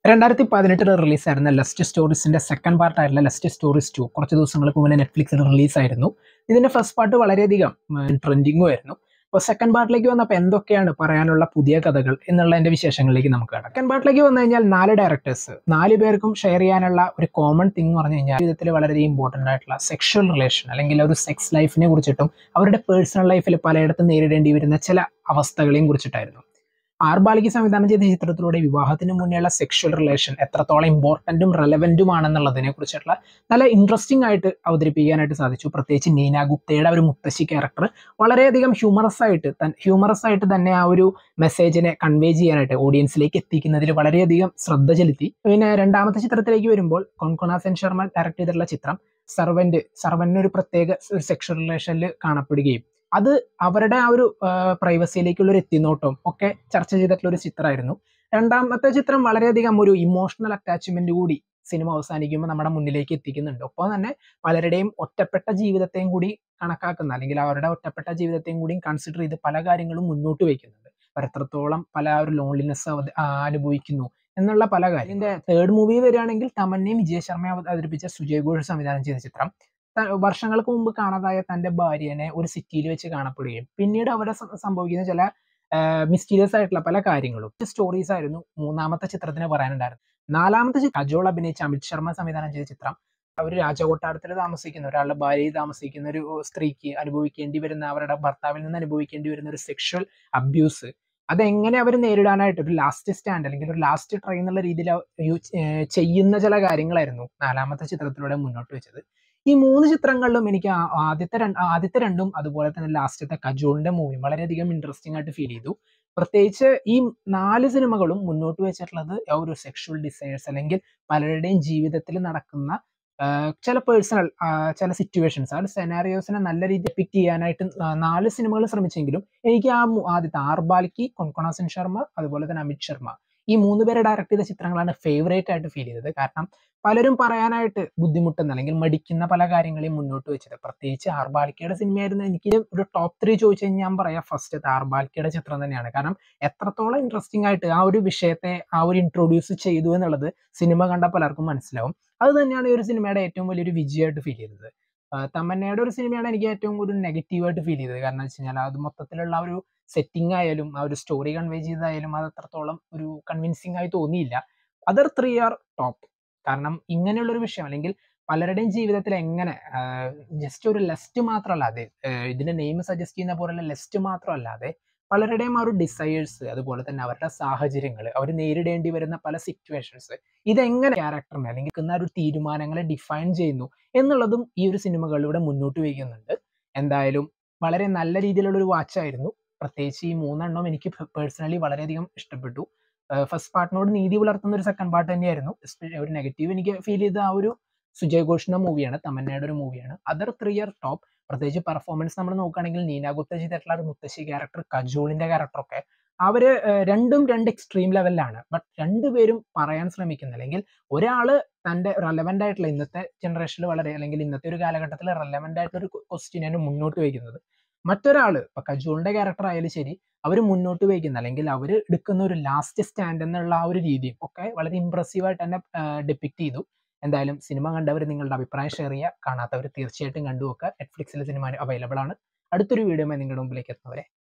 രണ്ടായിരത്തി പതിനെട്ടിൽ റിലീസായിരുന്ന ലെസ്റ്റ് സ്റ്റോറീസിന്റെ സെക്കൻഡ് പാർട്ടായിട്ടുള്ള ലെസ്റ്റ് സ്റ്റോറീസ് ടു കുറച്ച് ദിവസങ്ങൾക്ക് മുന്നേ നെറ്റ്ഫ്ലിക്സിൽ റിലീസായിരുന്നു ഇതിന്റെ ഫസ്റ്റ് പാർട്ട് വളരെയധികം ട്രെൻഡിങ്ങും ആയിരുന്നു അപ്പോൾ സെക്കൻഡ് പാർട്ടിലേക്ക് വന്നപ്പോൾ എന്തൊക്കെയാണ് പറയാനുള്ള പുതിയ കഥകൾ എന്നുള്ളതിന്റെ വിശേഷങ്ങളിലേക്ക് നമുക്ക് കടക്കാം സെക്കൻഡ് പാർട്ടിലേക്ക് വന്നു കഴിഞ്ഞാൽ നാല് ഡയറക്ടേഴ്സ് നാല് പേർക്കും ഷെയർ ചെയ്യാനുള്ള ഒരു കോമൺ തിങ് എന്ന് പറഞ്ഞു കഴിഞ്ഞാൽ ജീവിതത്തിൽ വളരെ ഇമ്പോർട്ടൻ്റ് ആയിട്ടുള്ള സെക്ഷൽ റിലേഷൻ അല്ലെങ്കിൽ ഒരു സെക്സ് ലൈഫിനെ കുറിച്ചിട്ടും അവരുടെ പേഴ്സണൽ ലൈഫിൽ പലയിടത്തും നേരിടേണ്ടി വരുന്ന ചില അവസ്ഥകളെയും കുറിച്ചിട്ടായിരുന്നു ആർബാലിക്ക് സംവിധാനം ചെയ്ത ചിത്രത്തിലൂടെ വിവാഹത്തിന് മുന്നേയുള്ള സെക്ഷൽ റിലേഷൻ എത്രത്തോളം ഇമ്പോർട്ടൻറ്റും റെലവെൻറ്റും ആണെന്നുള്ളതിനെ കുറിച്ചിട്ടുള്ള നല്ല ഇൻട്രസ്റ്റിംഗ് ആയിട്ട് അവതരിപ്പിക്കാനായിട്ട് സാധിച്ചു പ്രത്യേകിച്ച് നീന ഗുപ്തയുടെ ഒരു മുത്തശ്ശി ക്യാരക്ടർ വളരെയധികം ഹ്യൂമറസ് ആയിട്ട് ഹ്യൂമറസ് ആയിട്ട് തന്നെ ആ ഒരു മെസ്സേജിനെ കൺവേ ചെയ്യാനായിട്ട് ഓഡിയൻസിലേക്ക് എത്തിക്കുന്നതിൽ വളരെയധികം ശ്രദ്ധ ചെലുത്തി പിന്നെ രണ്ടാമത്തെ ചിത്രത്തിലേക്ക് വരുമ്പോൾ കൊൺകൊണ സെൻ ശർമ്മ ഡയറക്ട് ചെയ്തിട്ടുള്ള ചിത്രം സർവന്റ് സർവന്റിന് ഒരു പ്രത്യേക ഒരു സെക്ഷൽ റിലേഷനിൽ കാണപ്പെടുകയും അത് അവരുടെ ആ ഒരു പ്രൈവസിയിലേക്കുള്ള ഒരു എത്തിനോട്ടം ഒക്കെ ചർച്ച ചെയ്തിട്ടുള്ള ഒരു ചിത്രമായിരുന്നു രണ്ടാമത്തെ ചിത്രം വളരെയധികം ഒരു ഇമോഷണൽ അറ്റാച്ച്മെന്റ് കൂടി സിനിമ അവസാനിക്കുമ്പോൾ നമ്മുടെ മുന്നിലേക്ക് എത്തിക്കുന്നുണ്ട് ഒപ്പം തന്നെ പലരുടെയും ഒറ്റപ്പെട്ട ജീവിതത്തെയും കൂടി കണക്കാക്കുന്ന അല്ലെങ്കിൽ അവരുടെ ഒറ്റപ്പെട്ട ജീവിതത്തെയും കൂടി കൺസിഡർ ചെയ്ത് പല കാര്യങ്ങളും മുന്നോട്ട് വയ്ക്കുന്നുണ്ട് അവർ എത്രത്തോളം പല ഒരു ലോൺലിനെസ് അനുഭവിക്കുന്നു എന്നുള്ള പല കാര്യം ഇതിന്റെ തേർഡ് മൂവി വരികയാണെങ്കിൽ തമന്നയും വിജയ ശർമ്മ അവതരിപ്പിച്ച സുജയ് ഘോഷ് സംവിധാനം ചെയ്ത ചിത്രം വർഷങ്ങൾക്ക് മുമ്പ് കാണാതായ തന്റെ ഭാര്യനെ ഒരു സിറ്റിയിൽ വെച്ച് കാണപ്പെടുകയും പിന്നീട് അവിടെ സംഭവിക്കുന്ന ചില മിസ്റ്റീരിയസ് ആയിട്ടുള്ള പല കാര്യങ്ങളും സ്റ്റോറീസ് ആയിരുന്നു മൂന്നാമത്തെ ചിത്രത്തിന് പറയാനുണ്ടായിരുന്നത് നാലാമത്തെ കജോൾ അഭിനയിച്ച അമിത് ശർമ്മ സംവിധാനം ചെയ്ത ചിത്രം അവർ രാജകൊട്ടാരത്തിൽ താമസിക്കുന്ന ഒരാളുടെ ഭാര്യയിൽ താമസിക്കുന്ന ഒരു സ്ത്രീക്ക് അനുഭവിക്കേണ്ടി വരുന്ന അവരുടെ ഭർത്താവിൽ നിന്ന് അനുഭവിക്കേണ്ടി വരുന്ന ഒരു സെക്ഷൽ അബ്യൂസ് അതെങ്ങനെ അവർ നേരിടാനായിട്ട് ഒരു ലാസ്റ്റ് സ്റ്റാൻഡ് അല്ലെങ്കിൽ ഒരു ലാസ്റ്റ് ട്രൈ എന്നുള്ള രീതിയിൽ ചെയ്യുന്ന ചില കാര്യങ്ങളായിരുന്നു നാലാമത്തെ ചിത്രത്തിലൂടെ മുന്നോട്ട് വെച്ചത് ഈ മൂന്ന് ചിത്രങ്ങളിലും എനിക്ക് ആദ്യത്തെ ആദ്യത്തെ രണ്ടും അതുപോലെ തന്നെ ലാസ്റ്റത്തെ കജോളിന്റെ മൂവി വളരെയധികം ഇൻട്രസ്റ്റിംഗ് ആയിട്ട് ഫീൽ ചെയ്തു പ്രത്യേകിച്ച് ഈ നാല് സിനിമകളും മുന്നോട്ട് വെച്ചിട്ടുള്ളത് ഒരു സെക്ഷൽ ഡിസൈഴ്സ് അല്ലെങ്കിൽ പലരുടെയും ജീവിതത്തിൽ നടക്കുന്ന ചില പേഴ്സണൽ ചില സിറ്റുവേഷൻസ് ആ സെനാറിയോസിനെ നല്ല രീതിയിൽ എപ്പിക്ട് ചെയ്യാനായിട്ട് നാല് സിനിമകൾ ശ്രമിച്ചെങ്കിലും എനിക്ക് ആ ആദ്യത്തെ ആർബാലിക്ക് കൊൺകൊണ സെൻ ശർമ്മ അതുപോലെ തന്നെ അമിത് ശർമ്മ ഈ മൂന്ന് പേരെ ഡയറക്ട് ചെയ്ത ചിത്രങ്ങളാണ് ഫേവറേറ്റ് ആയിട്ട് ഫീൽ ചെയ്തത് കാരണം പലരും പറയാനായിട്ട് ബുദ്ധിമുട്ടുന്ന അല്ലെങ്കിൽ മടിക്കുന്ന പല കാര്യങ്ങളെയും മുന്നോട്ട് വെച്ചത് പ്രത്യേകിച്ച് ആർബാലിക്കയുടെ സിനിമയായിരുന്നു എനിക്ക് ഒരു ടോപ്പ് ത്രീ ചോദിച്ചു കഴിഞ്ഞാൽ ഞാൻ പറയാം ഫസ്റ്റ് ആർബാലിക്കയുടെ ചിത്രം തന്നെയാണ് കാരണം എത്രത്തോളം ഇൻട്രസ്റ്റിംഗ് ആയിട്ട് ആ ഒരു വിഷയത്തെ ആ ഒരു ഇൻട്രൊഡ്യൂസ് ചെയ്തു എന്നുള്ളത് സിനിമ കണ്ട പലർക്കും മനസ്സിലാവും അത് തന്നെയാണ് ഈ ഒരു സിനിമയുടെ ഏറ്റവും വലിയൊരു വിജയമായിട്ട് ഫീൽ ചെയ്തത് തമന്നയുടെ ഒരു സിനിമയാണ് എനിക്ക് ഏറ്റവും ഒരു നെഗറ്റീവായിട്ട് ഫീൽ ചെയ്തത് കാരണം വെച്ച് കഴിഞ്ഞാൽ അത് മൊത്തത്തിലുള്ള ഒരു സെറ്റിംഗ് ആയാലും ആ ഒരു സ്റ്റോറി കൺവേ ചെയ്തായാലും അത് അത്രത്തോളം ഒരു കൺവിൻസിങ് ആയി തോന്നിയില്ല അതർ ത്രീ ആർ ടോപ്പ് കാരണം ഇങ്ങനെയുള്ള ഒരു വിഷയം അല്ലെങ്കിൽ പലരുടെയും ജീവിതത്തിൽ എങ്ങനെ ജസ്റ്റ് ഒരു ലെസ്റ്റ് മാത്രമല്ലാതെ ഇതിന്റെ നെയിം സജസ്റ്റ് ചെയ്യുന്ന പോലുള്ള ലെസ്റ്റ് മാത്രമല്ലാതെ പലരുടെയും ആ ഒരു ഡിസയേഴ്സ് അതുപോലെ തന്നെ അവരുടെ സാഹചര്യങ്ങൾ അവർ നേരിടേണ്ടി വരുന്ന പല സിറ്റുവേഷൻസ് ഇതെങ്ങനെ ക്യാരക്ടറിനെ അല്ലെങ്കിൽ ആ ഒരു തീരുമാനങ്ങളെ ഡിഫൈൻ ചെയ്യുന്നു എന്നുള്ളതും ഈ ഒരു സിനിമകളിലൂടെ മുന്നോട്ട് വയ്ക്കുന്നുണ്ട് എന്തായാലും വളരെ നല്ല രീതിയിലുള്ള ഒരു വാച്ചായിരുന്നു പ്രത്യേകിച്ച് ഈ മൂന്നെണ്ണം എനിക്ക് പേഴ്സണലി വളരെയധികം ഇഷ്ടപ്പെട്ടു ഫസ്റ്റ് പാർട്ടിനോട് നീതി പുലർത്തുന്ന ഒരു സെക്കൻഡ് പാർട്ട് തന്നെയായിരുന്നു ഒരു നെഗറ്റീവ് എനിക്ക് ഫീൽ ചെയ്ത ആ ഒരു സുജയ് ഘോഷിന്റെ മൂവിയാണ് തമന്നയുടെ ഒരു മൂവിയാണ് അതർ ത്രീ ഇയർ ടോപ്പ് പ്രത്യേകിച്ച് പെർഫോമൻസ് നമ്മൾ നോക്കുകയാണെങ്കിൽ നീന ഗുപ്ത ചെയ്തിട്ടുള്ള ഒരു മുത്തശ്ശി ക്യാരക്ടർ കജോളിന്റെ ക്യാരക്ടറൊക്കെ അവര് രണ്ടും രണ്ട് എക്സ്ട്രീം ലെവലിലാണ് ബട്ട് രണ്ടുപേരും പറയാൻ ശ്രമിക്കുന്ന അല്ലെങ്കിൽ ഒരാള് തന്റെ റെലവെന്റ് ആയിട്ടുള്ള ഇന്നത്തെ ജനറേഷനിൽ വളരെ അല്ലെങ്കിൽ ഇന്നത്തെ ഒരു കാലഘട്ടത്തിൽ റെലവെന്റ് ആയിട്ടുള്ള ഒരു ക്വസ്റ്റ്യനാണ് മുന്നോട്ട് വയ്ക്കുന്നത് മറ്റൊരാള് ഇപ്പൊ കജോളിന്റെ ക്യാരക്ടർ ആയാലും ശരി അവർ മുന്നോട്ട് വയ്ക്കുന്ന അല്ലെങ്കിൽ അവർ എടുക്കുന്ന ഒരു ലാസ്റ്റ് സ്റ്റാൻഡ് എന്നുള്ള ആ ഒരു രീതിയും ഒക്കെ വളരെ ഇമ്പ്രസീവ് ആയിട്ട് തന്നെ ഡെപ്പിക്ട് ചെയ്തു എന്തായാലും സിനിമ കണ്ടവർ നിങ്ങളുടെ അഭിപ്രായം ഷെയർ ചെയ്യുക കാണാത്തവർ തീർച്ചയായിട്ടും കണ്ടുവെക്കുക നെറ്റ്ഫ്ലിക്സിൽ സിനിമ അവൈലബിൾ ആണ് അടുത്തൊരു വീഡിയോ നിങ്ങളുടെ മുമ്പിലേക്ക് എത്തുന്നവരെ